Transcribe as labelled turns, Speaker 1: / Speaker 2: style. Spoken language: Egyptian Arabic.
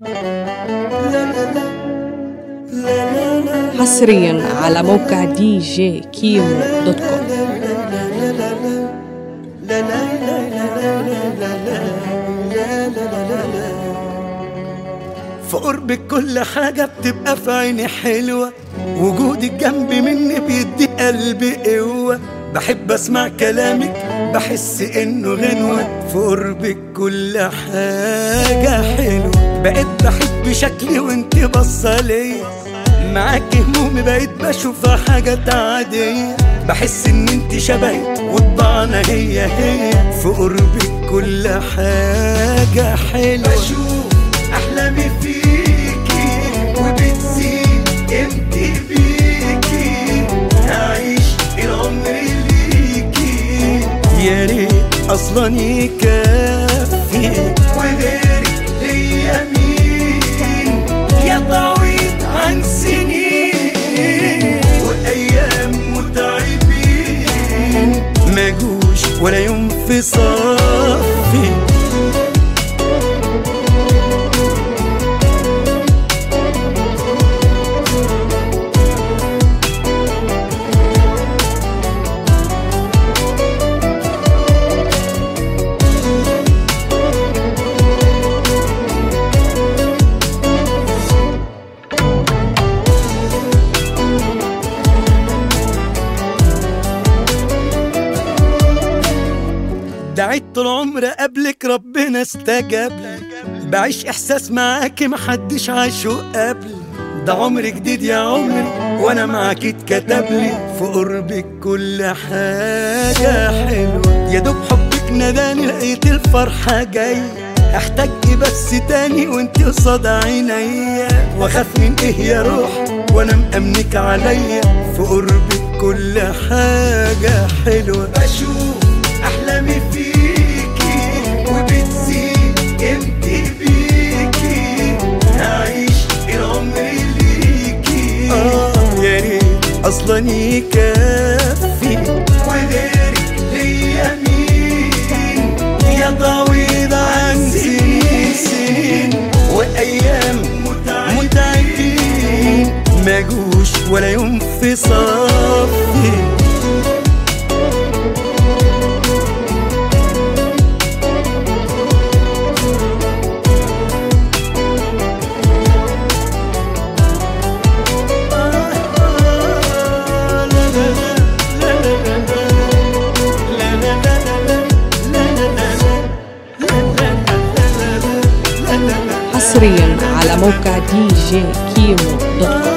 Speaker 1: حصريا على موقع دي جي كيمو دوت كوم
Speaker 2: في قربك كل حاجة بتبقى في عيني حلوة وجودك جنبي مني بيدي قلبي قوة بحب اسمع كلامك بحس انه غنوة في قربك كل حاجة حلوة بقيت بحب شكلي وانت بصة ليا معاك همومي بقيت بشوفها حاجات عادية بحس ان انت شبهي وطبعنا هي هي في قربك كل حاجة حلوة بشوف احلامي فيكي وبتزيد قيمتي بيكي هعيش العمر ليكي يا ريت اصلا يكفي وغيرك ليا مين يا تعويض عن سنين وايام متعبين ما جوش ولا يوم في صفي دعيت طول عمري قبلك ربنا استجاب لي بعيش احساس معاكي محدش عاشه قبل ده عمر جديد يا عمري وانا معاكي اتكتب لي في قربك كل حاجة حلوة يا دوب حبك نداني لقيت الفرحة جاية احتاج بس تاني وانت قصاد عينيا واخاف من ايه يا روح وانا مأمنك عليا في قربك كل حاجة حلوة بشوف احلامي فيكي وبتزيد قيمتي بيكي هعيش العمر ليكي اه يا ريت اصلا يكفي وغيرك ليا مين يا تعويض عن سنين سنين وايام متعبين ما جوش ولا يوم في صفي
Speaker 1: حصريا على موقع دي جي كيمو دوت كوم